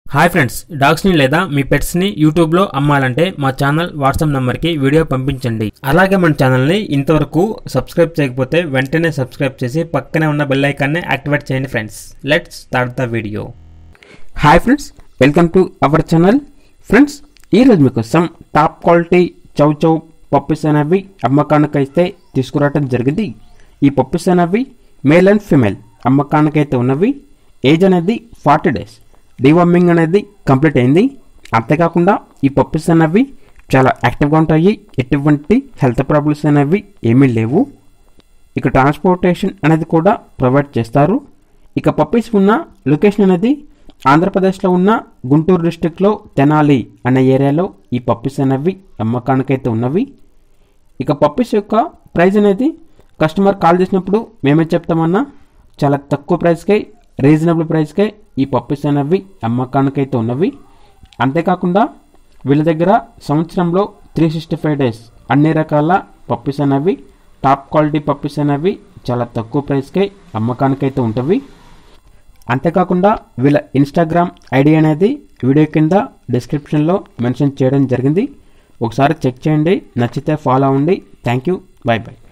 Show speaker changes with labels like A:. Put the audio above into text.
A: hi friends డాగ్స్ని లేదా మీ పెట్స్ని యూట్యూబ్లో అమ్మాలంటే మా ఛానల్ వాట్సాప్ నెంబర్కి వీడియో పంపించండి అలాగే మన ఛానల్ని ఇంతవరకు సబ్స్క్రైబ్ చేయకపోతే వెంటనే సబ్స్క్రైబ్ చేసి పక్కనే ఉన్న బెల్ ఐకాన్ని యాక్టివేట్ చేయండి friends let's start the video
B: hi friends welcome to our channel friends ఈరోజు మీకోసం top quality chow chow puppies అనేవి అమ్మకానికైతే తీసుకురావడం జరిగింది ఈ పప్పీస్ అనేవి మేల్ అండ్ ఫిమేల్ అమ్మకానికైతే ఉన్నవి ఏజ్ అనేది ఫార్టీ డేస్ డివార్మింగ్ అనేది కంప్లీట్ అయింది అంతేకాకుండా ఈ పప్పీస్ అనేవి చాలా యాక్టివ్గా ఉంటాయి ఎటువంటి హెల్త్ ప్రాబ్లమ్స్ అనేవి ఏమీ లేవు ఇక ట్రాన్స్పోర్టేషన్ అనేది కూడా ప్రొవైడ్ చేస్తారు ఇక పప్పీస్ ఉన్న లొకేషన్ అనేది ఆంధ్రప్రదేశ్లో ఉన్న గుంటూరు డిస్టిక్లో తెనాలి అనే ఏరియాలో ఈ పప్పీస్ అనేవి అమ్మకానికైతే ఉన్నవి ఇక పప్పీస్ యొక్క ప్రైస్ అనేది కస్టమర్ కాల్ చేసినప్పుడు మేమే చెప్తామన్నా చాలా తక్కువ ప్రైస్కే రీజనబుల్ ప్రైస్కే ఈ పప్పీస్ అనేవి అమ్మకానికైతే ఉన్నవి అంతేకాకుండా వీళ్ళ దగ్గర సంవత్సరంలో త్రీ సిక్స్టీ ఫైవ్ డేస్ అన్ని రకాల పప్పీస్ అనేవి టాప్ క్వాలిటీ పప్పీస్ అనేవి చాలా తక్కువ ప్రైస్కే అమ్మకానికైతే ఉంటవి అంతేకాకుండా వీళ్ళ ఇన్స్టాగ్రామ్ ఐడి అనేది వీడియో కింద డిస్క్రిప్షన్లో మెన్షన్ చేయడం జరిగింది ఒకసారి చెక్ చేయండి నచ్చితే ఫాలో అవ్వండి థ్యాంక్ యూ బై బై